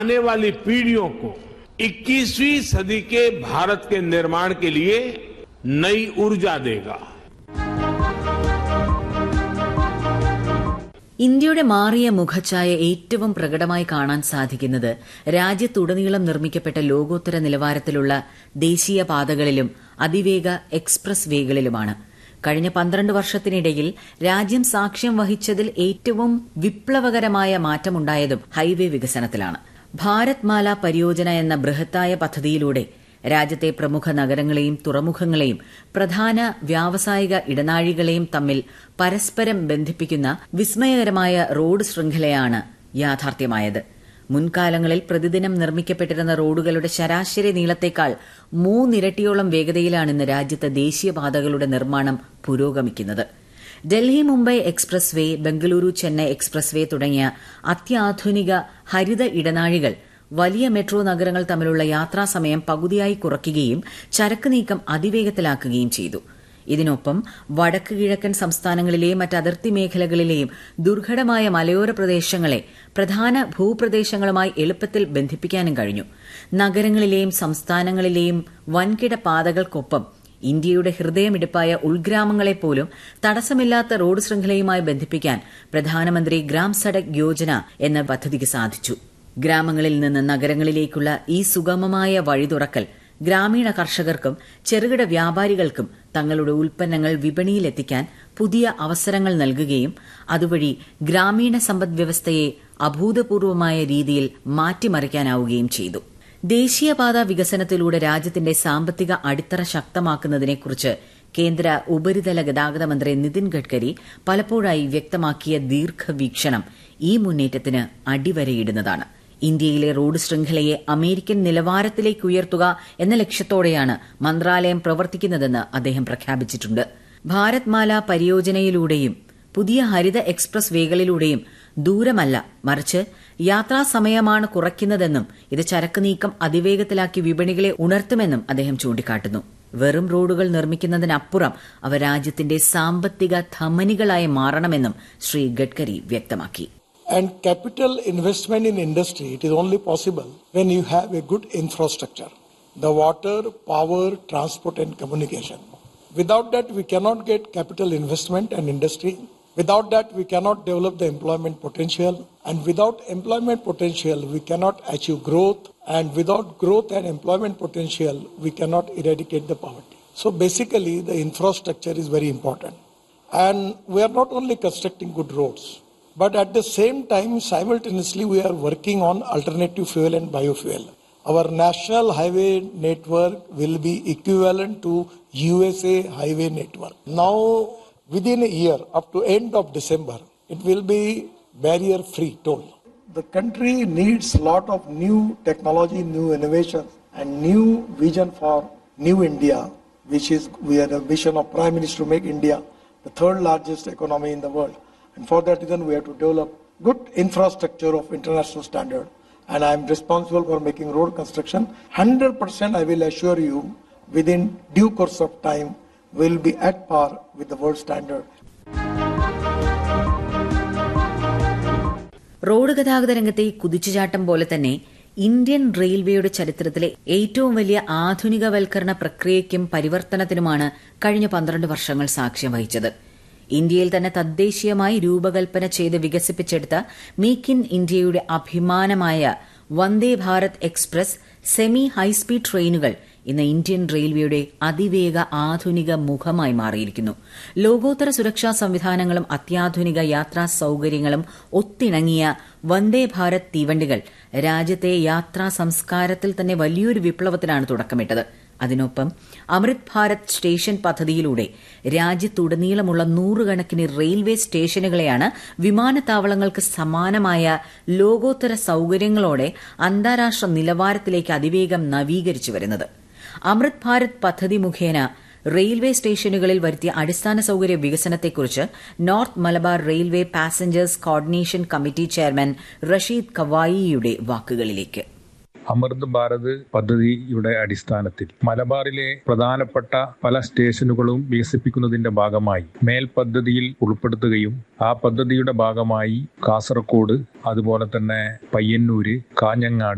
आने वाली पीढ़ियों को 21वीं सदी के भारत के निर्माण के लिए नई ऊर्जा देगा ഇന്ത്യയുടെ മാറിയ മുഖഛായ ഏറ്റവും പ്രകടമായി കാണാൻ സാധിക്കുന്നത് രാജ്യത്തുടനീളം നിർമ്മിക്കപ്പെട്ട ലോകോത്തര നിലവാരത്തിലുള്ള ദേശീയ പാതകളിലും അതിവേഗ എക്സ്പ്രസ് വേകളിലുമാണ് കഴിഞ്ഞ പന്ത്രണ്ട് വർഷത്തിനിടയിൽ രാജ്യം സാക്ഷ്യം വഹിച്ചതിൽ ഏറ്റവും വിപ്ലവകരമായ മാറ്റമുണ്ടായതും ഹൈവേ വികസനത്തിലാണ് ഭാരത് മാല പരിയോജന എന്ന ബൃഹത്തായ പദ്ധതിയിലൂടെ രാജ്യത്തെ പ്രമുഖ നഗരങ്ങളെയും തുറമുഖങ്ങളെയും പ്രധാന വ്യാവസായിക ഇടനാഴികളെയും തമ്മിൽ പരസ്പരം ബന്ധിപ്പിക്കുന്ന വിസ്മയകരമായ റോഡ് ശൃംഖലയാണ് യാഥാർത്ഥ്യമായത് മുൻകാലങ്ങളിൽ പ്രതിദിനം നിർമ്മിക്കപ്പെട്ടിരുന്ന റോഡുകളുടെ ശരാശരി നീളത്തേക്കാൾ മൂന്നിരട്ടിയോളം വേഗതയിലാണ് ഇന്ന് രാജ്യത്തെ ദേശീയപാതകളുടെ നിർമ്മാണം പുരോഗമിക്കുന്നത് Delhi Mumbai expressway Bengaluru Chennai expressway തുടങ്ങിയ അത്യാധുനിക ഹരിത ഇടനാഴികൾ വലിയ മെട്രോ നഗരങ്ങൾ തമ്മിലുള്ള യാത്രാസമയം പകുതിയായി കുറയ്ക്കുകയും ചരക്ക് നീക്കം അതിവേഗത്തിലാക്കുകയും ചെയ്തു ഇതിനൊപ്പം വടക്ക് കിഴക്കൻ സംസ്ഥാനങ്ങളിലെയും മറ്റ് അതിർത്തി മേഖലകളിലെയും ദുർഘടമായ മലയോര പ്രദേശങ്ങളെ പ്രധാന ഭൂപ്രദേശങ്ങളുമായി എളുപ്പത്തിൽ ബന്ധിപ്പിക്കാനും കഴിഞ്ഞു നഗരങ്ങളിലെയും സംസ്ഥാനങ്ങളിലെയും വൻകിട പാതകൾക്കൊപ്പം ഇന്ത്യയുടെ ഹൃദയമിടിപ്പായ ഉൾഗ്രാമങ്ങളെപ്പോലും തടസ്സമില്ലാത്ത റോഡ് ശൃംഖലയുമായി ബന്ധിപ്പിക്കാൻ പ്രധാനമന്ത്രി ഗ്രാം സഡക് യോജന എന്ന പദ്ധതിക്ക് സാധിച്ചു ഗ്രാമങ്ങളിൽ നിന്ന് നഗരങ്ങളിലേക്കുള്ള ഈ സുഗമമായ വഴി തുറക്കൽ ഗ്രാമീണ കർഷകർക്കും ചെറുകിട വ്യാപാരികൾക്കും തങ്ങളുടെ ഉൽപ്പന്നങ്ങൾ വിപണിയിലെത്തിക്കാൻ പുതിയ അവസരങ്ങൾ നൽകുകയും അതുവഴി ഗ്രാമീണ സമ്പദ്വ്യവസ്ഥയെ അഭൂതപൂർവമായ രീതിയിൽ മാറ്റിമറിക്കാനാവുകയും ചെയ്തു ദേശീയപാത വികസനത്തിലൂടെ രാജ്യത്തിന്റെ സാമ്പത്തിക അടിത്തറ ശക്തമാക്കുന്നതിനെക്കുറിച്ച് കേന്ദ്ര ഉപരിതല ഗതാഗത മന്ത്രി നിതിൻ ഗഡ്കരി പലപ്പോഴായി വ്യക്തമാക്കിയ ദീർഘവീക്ഷണം ഈ മുന്നേറ്റത്തിന് അടിവരയിടുന്നതാണ് ഇന്ത്യയിലെ റോഡ് ശൃംഖലയെ അമേരിക്കൻ നിലവാരത്തിലേക്ക് ഉയർത്തുക എന്ന ലക്ഷ്യത്തോടെയാണ് മന്ത്രാലയം പ്രവർത്തിക്കുന്നതെന്ന് അദ്ദേഹം പ്രഖ്യാപിച്ചിട്ടുണ്ട് ഭാരത് മാല പരിയോജനയിലൂടെയും പുതിയ ഹരിത എക്സ്പ്രസ് വേകളിലൂടെയും ദൂരമല്ല മറിച്ച് യാത്രാസമയമാണ് കുറയ്ക്കുന്നതെന്നും ഇത് ചരക്ക് നീക്കം അതിവേഗത്തിലാക്കി വിപണികളെ ഉണർത്തുമെന്നും അദ്ദേഹം ചൂണ്ടിക്കാട്ടുന്നു വെറും റോഡുകൾ നിർമ്മിക്കുന്നതിനപ്പുറം അവ രാജ്യത്തിന്റെ സാമ്പത്തിക ധമനികളായി മാറണമെന്നും ശ്രീ ഗഡ്കരി വ്യക്തമാക്കി And capital investment in industry, it is only possible when you have a good infrastructure. The water, power, transport and communication. Without that, we cannot get capital investment and industry. Without that, we cannot develop the employment potential. And without employment potential, we cannot achieve growth. And without growth and employment potential, we cannot eradicate the poverty. So basically, the infrastructure is very important. And we are not only constructing good roads, but at the same time, simultaneously, we are working on alternative fuel and biofuel. Our national highway network will be equivalent to USA highway network. Now, within a year, up to end of December, it will be barrier-free toll. The country needs a lot of new technology, new innovation, and new vision for new India, which is we had a vision of Prime Minister to make India the third largest economy in the world. And for that reason, we have to develop good infrastructure of international standard. And I am responsible for making road construction. 100% I will assure you, within due course of time, will be at par with the world standard. Road ഗതാഗത രംഗത്തെ കുതിച്ചുചാട്ടം പോലെ തന്നെ Indian റെയിൽവേയുടെ ചരിത്രത്തിലെ ഏറ്റവും വലിയ ആധുനികവൽക്കരണ പ്രക്രിയയ്ക്കും പരിവർത്തനത്തിനുമാണ് കഴിഞ്ഞ പന്ത്രണ്ട് വർഷങ്ങൾ സാക്ഷ്യം വഹിച്ചത് ഇന്ത്യയിൽ തന്നെ തദ്ദേശീയമായി രൂപകൽപ്പന ചെയ്ത് വികസിപ്പിച്ചെടുത്ത മേക്ക് ഇൻ ഇന്ത്യയുടെ അഭിമാനമായ Vande Bharat express semi high speed ട്രെയിനുകൾ ഇന്ന് ഇന്ത്യൻ റെയിൽവേയുടെ അതിവേഗ ആധുനിക മുഖമായി മാറിയിരിക്കുന്നു ലോകോത്തര സുരക്ഷാ സംവിധാനങ്ങളും അത്യാധുനിക യാത്രാ സൌകര്യങ്ങളും ഒത്തിണങ്ങിയ വന്ദേ ഭാരത് തീവണ്ടികൾ രാജ്യത്തെ യാത്രാ സംസ്കാരത്തിൽ തന്നെ വലിയൊരു വിപ്ലവത്തിനാണ് തുടക്കമിട്ടത് അതിനൊപ്പം അമൃത് ഭാരത് സ്റ്റേഷൻ പദ്ധതിയിലൂടെ രാജ്യത്തുടനീളമുള്ള നൂറുകണക്കിന് റെയിൽവേ സ്റ്റേഷനുകളെയാണ് വിമാനത്താവളങ്ങൾക്ക് സമാനമായ ലോകോത്തര സൌകര്യങ്ങളോടെ അന്താരാഷ്ട്ര നിലവാരത്തിലേക്ക് അതിവേഗം നവീകരിച്ചു വരുന്നത് അമൃത് ഭാരത് പദ്ധതി മുഖേന റെയിൽവേ സ്റ്റേഷനുകളിൽ വരുത്തിയ അടിസ്ഥാന സൌകര്യ വികസനത്തെക്കുറിച്ച് north Malabar railway passengers coordination committee chairman Rasheed കവായിയുടെ വാക്കുകളിലേക്ക് അമൃത് ഭാരത് പദ്ധതിയുടെ അടിസ്ഥാനത്തിൽ മലബാറിലെ പ്രധാനപ്പെട്ട പല സ്റ്റേഷനുകളും വികസിപ്പിക്കുന്നതിന്റെ ഭാഗമായി മേൽ പദ്ധതിയിൽ ഉൾപ്പെടുത്തുകയും ആ പദ്ധതിയുടെ ഭാഗമായി കാസർഗോഡ് അതുപോലെ തന്നെ പയ്യന്നൂര് കാഞ്ഞങ്ങാട്